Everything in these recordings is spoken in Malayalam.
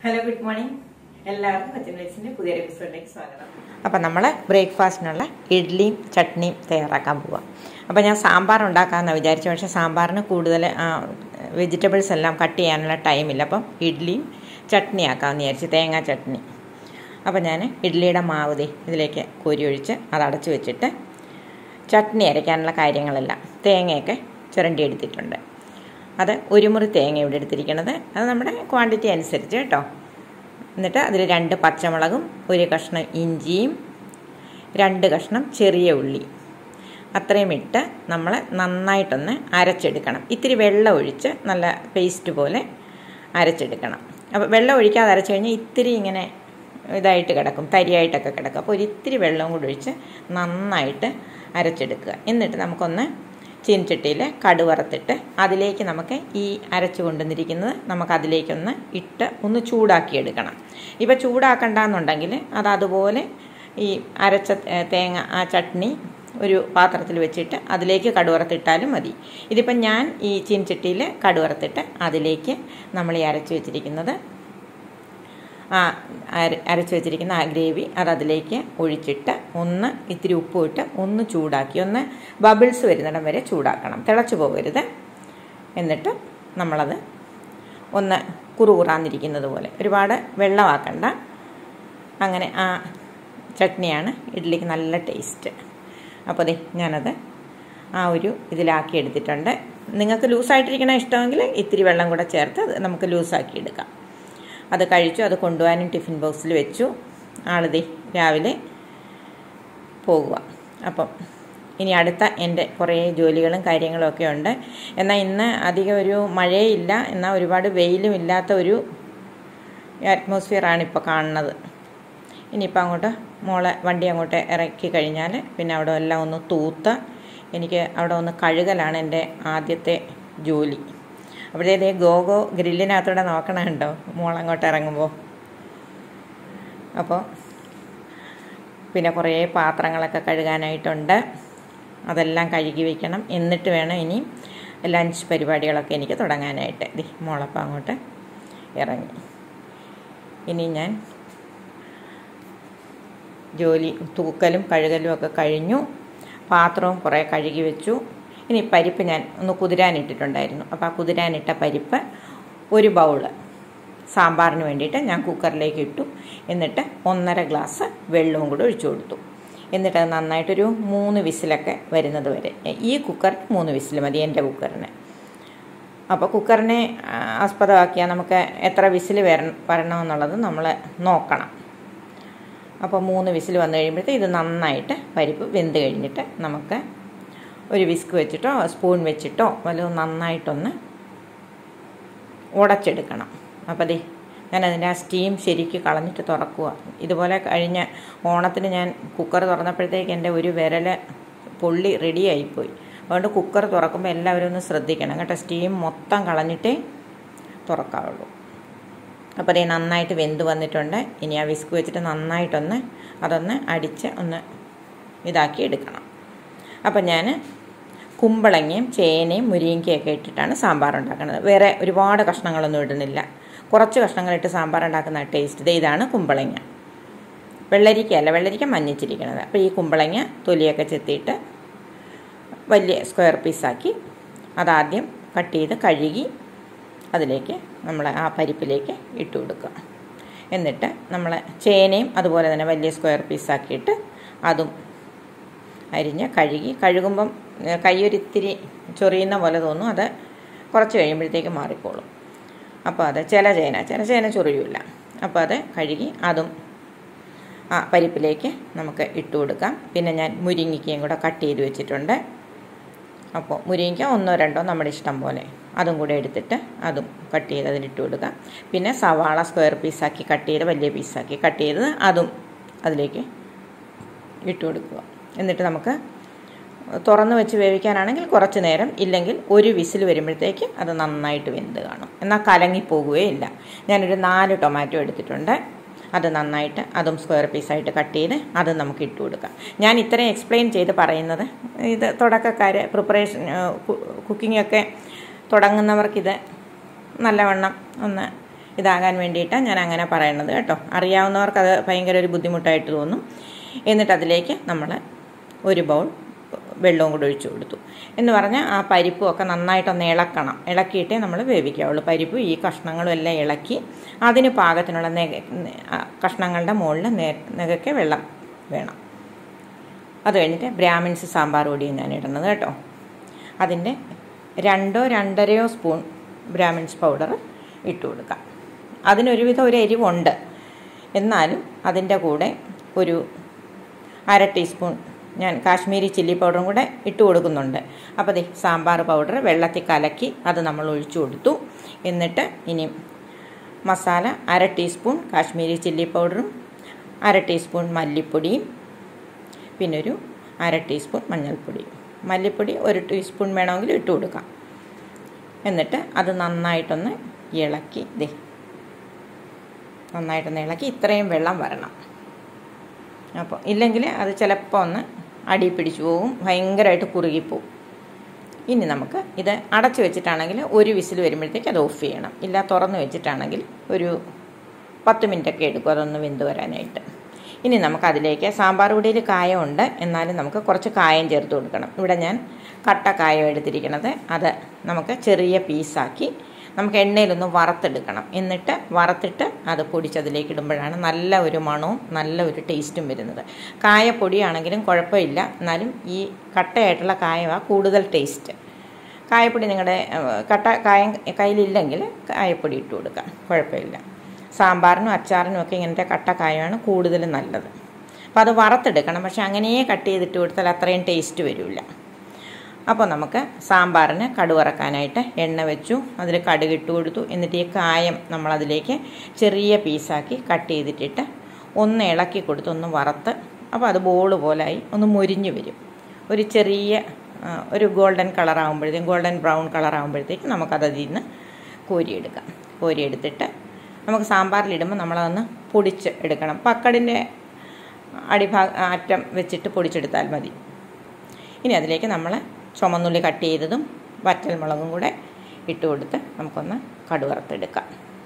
ഹലോ ഗുഡ് മോർണിംഗ് എല്ലാവർക്കും കൊച്ചിൻ വൈസിന്റെ പുതിയൊരു എപ്പിസോഡിലേക്ക് സ്വാഗതം അപ്പം നമ്മൾ ബ്രേക്ക്ഫാസ്റ്റിനുള്ള ഇഡ്ഡലിയും ചട്നിയും തയ്യാറാക്കാൻ പോവാം അപ്പോൾ ഞാൻ സാമ്പാർ ഉണ്ടാക്കാമെന്നാണ് വിചാരിച്ചു പക്ഷേ സാമ്പാറിന് കൂടുതൽ വെജിറ്റബിൾസ് എല്ലാം കട്ട് ചെയ്യാനുള്ള ടൈമില്ല അപ്പം ഇഡ്ഡലിയും ചട്നി ആക്കാമെന്ന് വിചാരിച്ചു തേങ്ങാ ചട്നി അപ്പോൾ ഞാൻ ഇഡ്ഡലിയുടെ മാവ് ദേ ഇതിലേക്ക് കോരി ഒഴിച്ച് അത് അടച്ചു വെച്ചിട്ട് ചട്നി അരയ്ക്കാനുള്ള കാര്യങ്ങളെല്ലാം തേങ്ങയൊക്കെ ചിരണ്ടി എടുത്തിട്ടുണ്ട് അത് ഒരു മുറി തേങ്ങ ഇവിടെ എടുത്തിരിക്കുന്നത് അത് നമ്മുടെ ക്വാണ്ടിറ്റി അനുസരിച്ച് കേട്ടോ എന്നിട്ട് അതിൽ രണ്ട് പച്ചമുളകും ഒരു കഷ്ണം ഇഞ്ചിയും രണ്ട് കഷ്ണം ചെറിയ ഉള്ളി അത്രയും ഇട്ട് നമ്മൾ നന്നായിട്ടൊന്ന് അരച്ചെടുക്കണം ഇത്തിരി വെള്ളം ഒഴിച്ച് നല്ല പേസ്റ്റ് പോലെ അരച്ചെടുക്കണം അപ്പോൾ വെള്ളം ഒഴിക്കാതെ അരച്ചു കഴിഞ്ഞാൽ ഇത്തിരി ഇങ്ങനെ ഇതായിട്ട് കിടക്കും തരിയായിട്ടൊക്കെ കിടക്കും അപ്പോൾ ഒരു ഇത്തിരി വെള്ളവും കൂടി ഒഴിച്ച് നന്നായിട്ട് അരച്ചെടുക്കുക എന്നിട്ട് നമുക്കൊന്ന് ചീനച്ചട്ടിയിൽ കടുവറുത്തിട്ട് അതിലേക്ക് നമുക്ക് ഈ അരച്ചു കൊണ്ടുവന്നിരിക്കുന്നത് നമുക്ക് അതിലേക്കൊന്ന് ഇട്ട് ഒന്ന് ചൂടാക്കിയെടുക്കണം ഇപ്പോൾ ചൂടാക്കണ്ടെന്നുണ്ടെങ്കിൽ അത് അതുപോലെ ഈ അരച്ച തേങ്ങ ആ ചട്നി ഒരു പാത്രത്തിൽ വെച്ചിട്ട് അതിലേക്ക് കടുവറുത്തിട്ടാലും മതി ഇതിപ്പം ഞാൻ ഈ ചീനച്ചട്ടിയിൽ കടുവറുത്തിട്ട് അതിലേക്ക് നമ്മൾ ഈ അരച്ച് വെച്ചിരിക്കുന്നത് ആ അര അരച്ച് വെച്ചിരിക്കുന്ന ആ ഗ്രേവി അത് അതിലേക്ക് ഒഴിച്ചിട്ട് ഒന്ന് ഇത്തിരി ഉപ്പ് ഇട്ട് ഒന്ന് ചൂടാക്കി ഒന്ന് ബബിൾസ് വരുന്നിടം വരെ ചൂടാക്കണം തിളച്ചു പോകരുത് എന്നിട്ട് നമ്മളത് ഒന്ന് കുറുകുറാന്നിരിക്കുന്നത് പോലെ ഒരുപാട് വെള്ളമാക്കണ്ട അങ്ങനെ ആ ചട്നിയാണ് ഇഡ്ഡലിക്ക് നല്ല ടേസ്റ്റ് അപ്പോൾ അതെ ഞാനത് ആ ഒരു ഇതിലാക്കി എടുത്തിട്ടുണ്ട് നിങ്ങൾക്ക് ലൂസായിട്ടിരിക്കണ ഇഷ്ടമെങ്കിൽ ഇത്തിരി വെള്ളം കൂടെ ചേർത്ത് അത് നമുക്ക് ലൂസാക്കി എടുക്കാം അത് കഴിച്ചു അത് കൊണ്ടുപോകാനും ടിഫിൻ ബോക്സിൽ വെച്ചു ആളിതേ രാവിലെ പോകുക അപ്പം ഇനി അടുത്ത എൻ്റെ കുറേ ജോലികളും കാര്യങ്ങളും ഒക്കെ ഉണ്ട് എന്നാൽ ഇന്ന് അധികം ഒരു മഴയില്ല എന്നാൽ ഒരുപാട് വെയിലും ഇല്ലാത്ത ഒരു അറ്റ്മോസ്ഫിയറാണ് ഇപ്പോൾ കാണുന്നത് ഇനിയിപ്പോൾ അങ്ങോട്ട് മോളെ വണ്ടി അങ്ങോട്ട് ഇറക്കി കഴിഞ്ഞാൽ പിന്നെ അവിടെ എല്ലാം ഒന്ന് തൂത്ത് എനിക്ക് അവിടെ ഒന്ന് കഴുകലാണ് എൻ്റെ ആദ്യത്തെ ജോലി അപ്പോഴേ ഗോഗോ ഗ്രില്ലിനകത്തൂടെ നോക്കണമുണ്ടോ മോളങ്ങോട്ട് ഇറങ്ങുമ്പോൾ അപ്പോൾ പിന്നെ കുറേ പാത്രങ്ങളൊക്കെ കഴുകാനായിട്ടുണ്ട് അതെല്ലാം കഴുകി വയ്ക്കണം എന്നിട്ട് വേണം ഇനി ലഞ്ച് പരിപാടികളൊക്കെ എനിക്ക് തുടങ്ങാനായിട്ട് ദി മോളപ്പം അങ്ങോട്ട് ഇറങ്ങി ഇനി ഞാൻ ജോലി തൂക്കലും കഴുകലും ഒക്കെ കഴിഞ്ഞു പാത്രവും കുറേ കഴുകി വെച്ചു ഇനി പരിപ്പ് ഞാൻ ഒന്ന് കുതിരാനിട്ടിട്ടുണ്ടായിരുന്നു അപ്പോൾ ആ കുതിരാനിട്ട പരിപ്പ് ഒരു ബൗള് സാമ്പാറിന് വേണ്ടിയിട്ട് ഞാൻ കുക്കറിലേക്ക് ഇട്ടു എന്നിട്ട് ഒന്നര ഗ്ലാസ് വെള്ളവും കൂടി ഒഴിച്ചു കൊടുത്തു എന്നിട്ട് അത് നന്നായിട്ടൊരു മൂന്ന് വിസിലൊക്കെ വരുന്നത് വരെ ഈ കുക്കറിന് മൂന്ന് വിസിൽ മതി എൻ്റെ കുക്കറിന് അപ്പോൾ കുക്കറിനെ ആസ്പദമാക്കിയാൽ നമുക്ക് എത്ര വിസിൽ വര വരണമെന്നുള്ളത് നമ്മൾ നോക്കണം അപ്പോൾ മൂന്ന് വിസിൽ വന്നു കഴിയുമ്പോഴത്തെ ഇത് നന്നായിട്ട് പരിപ്പ് വെന്ത് കഴിഞ്ഞിട്ട് നമുക്ക് ഒരു വിസ്ക് വെച്ചിട്ടോ സ്പൂൺ വെച്ചിട്ടോ വല്ലതും നന്നായിട്ടൊന്ന് ഉടച്ചെടുക്കണം അപ്പോൾ ദേ ഞാൻ അതിൻ്റെ ആ സ്റ്റീം ശരിക്ക് കളഞ്ഞിട്ട് തുറക്കുക ഇതുപോലെ കഴിഞ്ഞ ഓണത്തിന് ഞാൻ കുക്കർ തുറന്നപ്പോഴത്തേക്ക് എൻ്റെ ഒരു വിരൽ പൊള്ളി റെഡിയായിപ്പോയി അതുകൊണ്ട് കുക്കർ തുറക്കുമ്പോൾ എല്ലാവരും ഒന്ന് ശ്രദ്ധിക്കണം കേട്ടോ സ്റ്റീം മൊത്തം കളഞ്ഞിട്ടേ തുറക്കാവുള്ളൂ അപ്പോൾ അതേ നന്നായിട്ട് വെന്ത് വന്നിട്ടുണ്ട് ഇനി ആ വിസ്ക് വെച്ചിട്ട് നന്നായിട്ടൊന്ന് അതൊന്ന് അടിച്ച് ഒന്ന് ഇതാക്കി എടുക്കണം അപ്പം ഞാൻ കുമ്പളങ്ങയും ചേനയും മുരിങ്ങയ്ക്കൊക്കെ ഇട്ടിട്ടാണ് സാമ്പാർ ഉണ്ടാക്കുന്നത് വേറെ ഒരുപാട് കഷ്ണങ്ങളൊന്നും ഇടുന്നില്ല കുറച്ച് കഷ്ണങ്ങളിട്ട് സാമ്പാർ ഉണ്ടാക്കുന്ന ടേസ്റ്റ് ഇത് ഇതാണ് കുമ്പളങ്ങ വെള്ളരിക്കയല്ല വെള്ളരിക്ക മഞ്ഞിച്ചിരിക്കണത് അപ്പോൾ ഈ കുമ്പളങ്ങ തൊലിയൊക്കെ ചെത്തിയിട്ട് വലിയ സ്ക്വയർ പീസാക്കി അതാദ്യം കട്ട് ചെയ്ത് കഴുകി അതിലേക്ക് നമ്മൾ ആ പരിപ്പിലേക്ക് ഇട്ട് കൊടുക്കുക എന്നിട്ട് നമ്മൾ ചേനയും അതുപോലെ തന്നെ വലിയ സ്ക്വയർ പീസാക്കിയിട്ട് അതും അരിഞ്ഞ് കഴുകി കഴുകുമ്പം കൈയൊരിത്തിരി ചൊറിയുന്ന പോലെ തോന്നും അത് കുറച്ച് കഴിയുമ്പോഴത്തേക്ക് മാറിക്കോളും അപ്പോൾ അത് ചില ചേന ചില ചേന ചൊറിയില്ല അപ്പോൾ അത് കഴുകി അതും ആ പരിപ്പിലേക്ക് നമുക്ക് ഇട്ട് കൊടുക്കാം പിന്നെ ഞാൻ മുരിങ്ങിക്കയും കൂടെ കട്ട് ചെയ്ത് വെച്ചിട്ടുണ്ട് അപ്പോൾ മുരിങ്ങയ്ക്ക ഒന്നോ രണ്ടോ നമ്മുടെ ഇഷ്ടം പോലെ അതും കൂടെ എടുത്തിട്ട് അതും കട്ട് ചെയ്ത് അതിലിട്ട് കൊടുക്കാം പിന്നെ സവാള സ്ക്വയർ പീസാക്കി കട്ട് ചെയ്ത് വലിയ പീസാക്കി കട്ട് ചെയ്ത് അതും അതിലേക്ക് ഇട്ട് കൊടുക്കുക എന്നിട്ട് നമുക്ക് തുറന്ന് വെച്ച് വേവിക്കാനാണെങ്കിൽ കുറച്ച് നേരം ഇല്ലെങ്കിൽ ഒരു വിസിൽ വരുമ്പോഴത്തേക്ക് അത് നന്നായിട്ട് വെന്ത് കാണും എന്നാൽ കലങ്ങിപ്പോകുകയില്ല ഞാനൊരു നാല് ടൊമാറ്റോ എടുത്തിട്ടുണ്ട് അത് നന്നായിട്ട് അതും സ്ക്വയർ പീസായിട്ട് കട്ട് ചെയ്ത് അതും നമുക്ക് ഇട്ട് കൊടുക്കാം ഞാൻ ഇത്രയും എക്സ്പ്ലെയിൻ ചെയ്ത് പറയുന്നത് ഇത് തുടക്കക്കാർ പ്രിപ്പറേഷൻ കുക്കിംഗ് ഒക്കെ തുടങ്ങുന്നവർക്കിത് നല്ലവണ്ണം ഒന്ന് ഇതാകാൻ വേണ്ടിയിട്ടാണ് ഞാൻ അങ്ങനെ പറയണത് കേട്ടോ അറിയാവുന്നവർക്ക് അത് ഭയങ്കര ഒരു ബുദ്ധിമുട്ടായിട്ട് തോന്നും എന്നിട്ട് അതിലേക്ക് നമ്മൾ ഒരു ബൗൾ വെള്ളവും കൂടെ ഒഴിച്ചു കൊടുത്തു എന്ന് പറഞ്ഞാൽ ആ പരിപ്പും ഒക്കെ നന്നായിട്ടൊന്ന് ഇളക്കണം ഇളക്കിയിട്ടേ നമ്മൾ വേവിക്കാവുള്ളൂ പരിപ്പ് ഈ കഷ്ണങ്ങളും എല്ലാം ഇളക്കി അതിന് പാകത്തിനുള്ള നെക ആ കഷ്ണങ്ങളുടെ മുകളിൽ നേ നെകയ്ക്ക് വെള്ളം വേണം അത് കഴിഞ്ഞിട്ട് ബ്രാഹ്മിൻസ് സാമ്പാർ പൊടിയും ഞാൻ ഇടുന്നത് കേട്ടോ അതിൻ്റെ രണ്ടോ രണ്ടരയോ സ്പൂൺ ബ്രാഹ്മിൻസ് പൗഡർ ഇട്ട് കൊടുക്കാം അതിനൊരുവിധം ഒരു എരിവുണ്ട് എന്നാലും അതിൻ്റെ കൂടെ ഒരു അര ടീസ്പൂൺ ഞാൻ കാശ്മീരി ചില്ലി പൗഡറും കൂടെ ഇട്ട് കൊടുക്കുന്നുണ്ട് അപ്പോൾ ദേ സാമ്പാർ പൗഡർ വെള്ളത്തിൽ കലക്കി അത് നമ്മൾ ഒഴിച്ചു കൊടുത്തു എന്നിട്ട് ഇനി മസാല അര ടീസ്പൂൺ കാശ്മീരി ചില്ലി പൗഡറും അര ടീസ്പൂൺ മല്ലിപ്പൊടിയും പിന്നെ ഒരു അര ടീസ്പൂൺ മഞ്ഞൾപ്പൊടി മല്ലിപ്പൊടി ഒരു ടീസ്പൂൺ വേണമെങ്കിൽ ഇട്ട് കൊടുക്കാം എന്നിട്ട് അത് നന്നായിട്ടൊന്ന് ഇളക്കി ദേ നന്നായിട്ടൊന്ന് ഇളക്കി ഇത്രയും വെള്ളം വരണം അപ്പോൾ ഇല്ലെങ്കിൽ അത് ചിലപ്പോൾ ഒന്ന് അടി പിടിച്ചു പോകും ഭയങ്കരമായിട്ട് കുറുകിപ്പോവും ഇനി നമുക്ക് ഇത് അടച്ചു വെച്ചിട്ടാണെങ്കിൽ ഒരു വിസിൽ വരുമ്പോഴത്തേക്ക് അത് ഓഫ് ചെയ്യണം ഇല്ല തുറന്ന് വെച്ചിട്ടാണെങ്കിൽ ഒരു പത്ത് മിനിറ്റൊക്കെ എടുക്കും അതൊന്ന് വെന്ത് വരാനായിട്ട് ഇനി നമുക്ക് അതിലേക്ക് സാമ്പാർ പൊടിയിൽ കായമുണ്ട് എന്നാലും നമുക്ക് കുറച്ച് കായം ചേർത്ത് കൊടുക്കണം ഇവിടെ ഞാൻ കട്ട കായം എടുത്തിരിക്കുന്നത് അത് നമുക്ക് ചെറിയ പീസാക്കി നമുക്ക് എണ്ണയിലൊന്ന് വറുത്തെടുക്കണം എന്നിട്ട് വറുത്തിട്ട് അത് പൊടിച്ചതിലേക്ക് ഇടുമ്പോഴാണ് നല്ല ഒരു മണവും നല്ല ഒരു ടേസ്റ്റും വരുന്നത് കായപ്പൊടിയാണെങ്കിലും കുഴപ്പമില്ല എന്നാലും ഈ കട്ടയായിട്ടുള്ള കായമാണ് കൂടുതൽ ടേസ്റ്റ് കായപ്പൊടി നിങ്ങളുടെ ഏഹ്, കട്ട കായം കയ്യിലില്ലെങ്കിൽ കായപ്പൊടി ഇട്ട് കൊടുക്കാം കുഴപ്പമില്ല സാമ്പാറിനും അച്ചാറിനും ഒക്കെ ഇങ്ങനത്തെ കട്ട കായമാണ് കൂടുതൽ നല്ലത് അപ്പോൾ അത് വറുത്തെടുക്കണം പക്ഷെ അങ്ങനെയേ കട്ട് ചെയ്തിട്ട് കൊടുത്താൽ അത്രയും ടേസ്റ്റ് വരില്ല അപ്പോൾ നമുക്ക് സാമ്പാറിന് കടുവറക്കാനായിട്ട് എണ്ണ വെച്ചു അതിൽ കടുകിട്ട് കൊടുത്തു എന്നിട്ട് ഈ കായം നമ്മളതിലേക്ക് ചെറിയ പീസാക്കി കട്ട് ചെയ്തിട്ടിട്ട് ഒന്ന് ഇളക്കി കൊടുത്ത് ഒന്ന് വറുത്ത് അപ്പോൾ അത് ബോൾ പോലായി ഒന്ന് മൊരിഞ്ഞു വരും ഒരു ചെറിയ ആ, ഒരു ഗോൾഡൻ കളർ ആകുമ്പോഴത്തേക്കും ഗോൾഡൻ ബ്രൗൺ കളർ ആകുമ്പോഴത്തേക്കും നമുക്കത് അതിൽ നിന്ന് കോരിയെടുക്കാം കോരിയെടുത്തിട്ട് നമുക്ക് സാമ്പാറിലിടുമ്പോൾ നമ്മളതൊന്ന് പൊടിച്ച് എടുക്കണം പക്കടിൻ്റെ അടിഭാഗ അറ്റം വെച്ചിട്ട് പൊടിച്ചെടുത്താൽ മതി ഇനി അതിലേക്ക് നമ്മൾ ചുമന്നുള്ളി കട്ട് ചെയ്തതും വറ്റൽമുളകും കൂടെ ഇട്ട് കൊടുത്ത് നമുക്കൊന്ന് കടുവറുത്തെടുക്കാം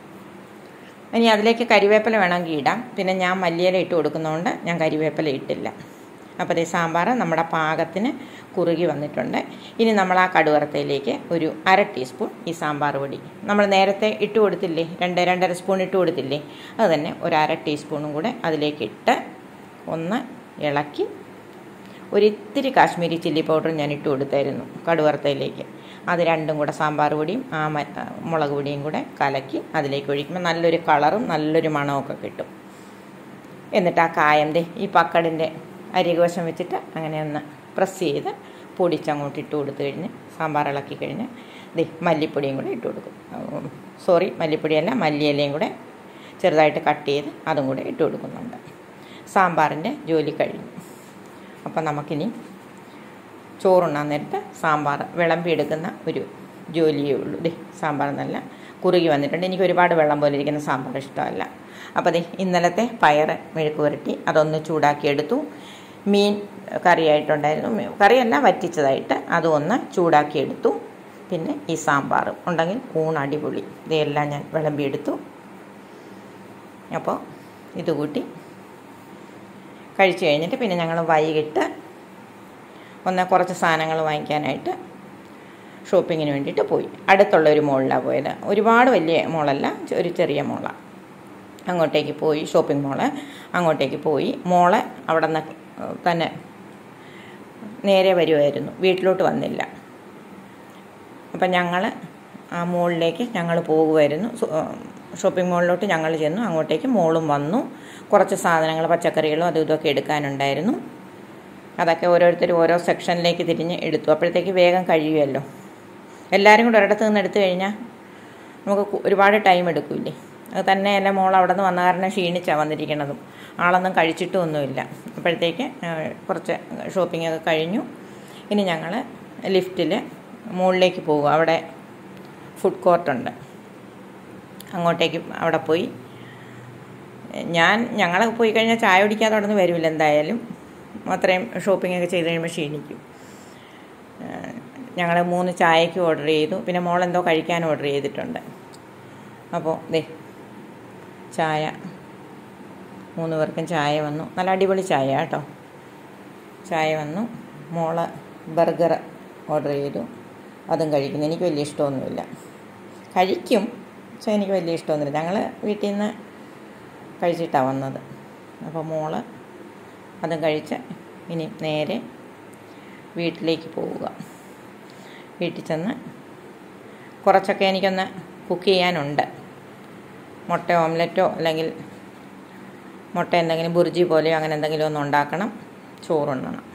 ഇനി അതിലേക്ക് കരിവേപ്പില വേണമെങ്കിൽ ഇടാം പിന്നെ ഞാൻ മല്ലിയില ഇട്ട് കൊടുക്കുന്നതുകൊണ്ട് ഞാൻ കരിവേപ്പില ഇട്ടില്ല അപ്പോൾ ഈ സാമ്പാർ നമ്മുടെ പാകത്തിന് കുറുകി വന്നിട്ടുണ്ട് ഇനി നമ്മൾ ആ കടുവറുത്തയിലേക്ക് ഒരു അര ടീസ്പൂൺ ഈ സാമ്പാർ പൊടി നമ്മൾ നേരത്തെ ഇട്ട് കൊടുത്തില്ലേ രണ്ട് രണ്ടര സ്പൂൺ ഇട്ട് കൊടുത്തില്ലേ അത് തന്നെ ഒരു അര ടീസ്പൂണും കൂടെ അതിലേക്ക് ഇട്ട് ഒന്ന് ഇളക്കി ഒരിത്തിരി കാശ്മീരി ചില്ലി പൗഡർ ഞാൻ ഇട്ട് കൊടുത്തായിരുന്നു കടുവറുത്തയിലേക്ക് അത് രണ്ടും കൂടെ സാമ്പാർ പൊടിയും ആ മ ആ മുളക് പൊടിയും കൂടെ കലക്കി അതിലേക്ക് ഒഴിക്കുമ്പോൾ നല്ലൊരു കളറും നല്ലൊരു മണമൊക്കെ കിട്ടും എന്നിട്ട് ആ കായം ദേ ഈ പക്കടിൻ്റെ അരികവശം വെച്ചിട്ട് അങ്ങനെ ഒന്ന് പ്രസ് ചെയ്ത് പൊടിച്ചങ്ങോട്ട് ഇട്ട് കൊടുത്തു കഴിഞ്ഞ് സാമ്പാർ ഇളക്കി കഴിഞ്ഞ് ദേ മല്ലിപ്പൊടിയും കൂടെ ഇട്ട് കൊടുക്കും ഉം, സോറി മല്ലിപ്പൊടിയല്ല മല്ലിയിലയും കൂടെ ചെറുതായിട്ട് കട്ട് ചെയ്ത് അതും കൂടെ ഇട്ട് കൊടുക്കുന്നുണ്ട് സാമ്പാറിൻ്റെ ജോലി കഴിഞ്ഞു അപ്പം നമുക്കിനി ചോറുണ്ണാൻ നേരത്ത് സാമ്പാർ വിളമ്പിയെടുക്കുന്ന ഒരു ജോലിയേ ഉള്ളൂ ദേ സാമ്പാർ നല്ല കുറുകി വന്നിട്ടുണ്ട് എനിക്ക് ഒരുപാട് വെള്ളം പോലെ ഇരിക്കുന്ന സാമ്പാർ ഇഷ്ടമല്ല അപ്പോൾ ദേ ഇന്നലത്തെ പയർ മെഴുക്ക് പുരട്ടി അതൊന്ന് ചൂടാക്കിയെടുത്തു മീൻ കറിയായിട്ടുണ്ടായിരുന്നു മീ- കറിയല്ല വറ്റിച്ചതായിട്ട് അതും ഒന്ന് ചൂടാക്കിയെടുത്തു പിന്നെ ഈ സാമ്പാറും ഉണ്ടെങ്കിൽ ഊണ് അടിപൊളി ഇതെല്ലാം ഞാൻ വിളമ്പിയെടുത്തു അപ്പോൾ ഇത് കൂട്ടി കഴിച്ചു കഴിഞ്ഞിട്ട് പിന്നെ ഞങ്ങൾ വൈകിട്ട് ഒന്ന് കുറച്ച് സാധനങ്ങൾ വാങ്ങിക്കാനായിട്ട് ഷോപ്പിങ്ങിന് വേണ്ടിയിട്ട് പോയി അടുത്തുള്ള ഒരു മോളിലാണ് പോയത് ഒരുപാട് വലിയ മോളല്ല ഒരു ചെറിയ മോളാണ് അങ്ങോട്ടേക്ക് പോയി ഷോപ്പിംഗ് മോള് അങ്ങോട്ടേക്ക് പോയി മോളെ അവിടെ നിന്ന് തന്നെ നേരെ വരുമായിരുന്നു വീട്ടിലോട്ട് വന്നില്ല അപ്പം ഞങ്ങൾ ആ മോളിലേക്ക് ഞങ്ങൾ പോകുമായിരുന്നു സു- ആ, ഷോപ്പിംഗ് മോളിലോട്ട് ഞങ്ങൾ ചെന്നു അങ്ങോട്ടേക്ക് മോളും വന്നു കുറച്ച് സാധനങ്ങൾ പച്ചക്കറികളും അതും ഇതൊക്കെ എടുക്കാനുണ്ടായിരുന്നു അതൊക്കെ ഓരോരുത്തർ ഓരോ സെക്ഷനിലേക്ക് തിരിഞ്ഞ് എടുത്തു അപ്പോഴത്തേക്ക് വേഗം കഴിയുമല്ലോ എല്ലാവരും കൂടെ ഒരിടത്ത് നിന്ന് എടുത്തു കഴിഞ്ഞാൽ നമുക്ക് കു- ഒരുപാട് ടൈം എടുക്കില്ലേ അത് തന്നെ എൻ്റെ മോൾ അവിടെ നിന്ന് വന്ന കാരണം ക്ഷീണിച്ചാണ് വന്നിരിക്കണതും ആളൊന്നും കഴിച്ചിട്ടും ഒന്നുമില്ല അപ്പോഴത്തേക്ക് ആ, കുറച്ച് ഷോപ്പിംഗ് ഒക്കെ കഴിഞ്ഞു ഇനി ഞങ്ങൾ ലിഫ്റ്റിൽ മുകളിലേക്ക് പോകും അവിടെ ഫുഡ് കോർട്ടുണ്ട് അങ്ങോട്ടേക്ക് അവിടെ പോയി ഞാൻ ഞങ്ങൾ പോയി കഴിഞ്ഞാൽ ചായ കുടിക്കാതെ അവിടെ നിന്ന് വരില്ല എന്തായാലും അത്രയും ഷോപ്പിംഗ് ഒക്കെ ചെയ്ത് കഴിയുമ്പോൾ ക്ഷീണിക്കും ഞങ്ങൾ മൂന്ന് ചായക്ക് ഓർഡർ ചെയ്തു പിന്നെ മോൾ എന്തോ കഴിക്കാൻ ഓർഡർ ചെയ്തിട്ടുണ്ട് അപ്പോൾ ദേ ചായ മൂന്ന് പേർക്കും ചായ വന്നു നല്ല അടിപൊളി ചായ കേട്ടോ ചായ വന്നു മോള് ബർഗർ ഓർഡർ ചെയ്തു അതും കഴിക്കുന്നു എനിക്ക് വലിയ ഇഷ്ടമൊന്നുമില്ല കഴിക്കും പക്ഷേ എനിക്ക് വലിയ ഇഷ്ടമൊന്നുമില്ല ഞങ്ങൾ വീട്ടിൽ നിന്ന് കഴിച്ചിട്ടാണ് വന്നത് അപ്പോൾ മോള് അതും കഴിച്ച് ഇനി നേരെ വീട്ടിലേക്ക് പോവുക വീട്ടിൽ ചെന്ന് കുറച്ചൊക്കെ എനിക്കൊന്ന് കുക്ക് ചെയ്യാനുണ്ട് മുട്ട ഓംലെറ്റോ അല്ലെങ്കിൽ മുട്ട എന്തെങ്കിലും ബുർജി പോലെയോ അങ്ങനെ എന്തെങ്കിലും ഒന്ന് ഉണ്ടാക്കണം ചോറുണ്ണണം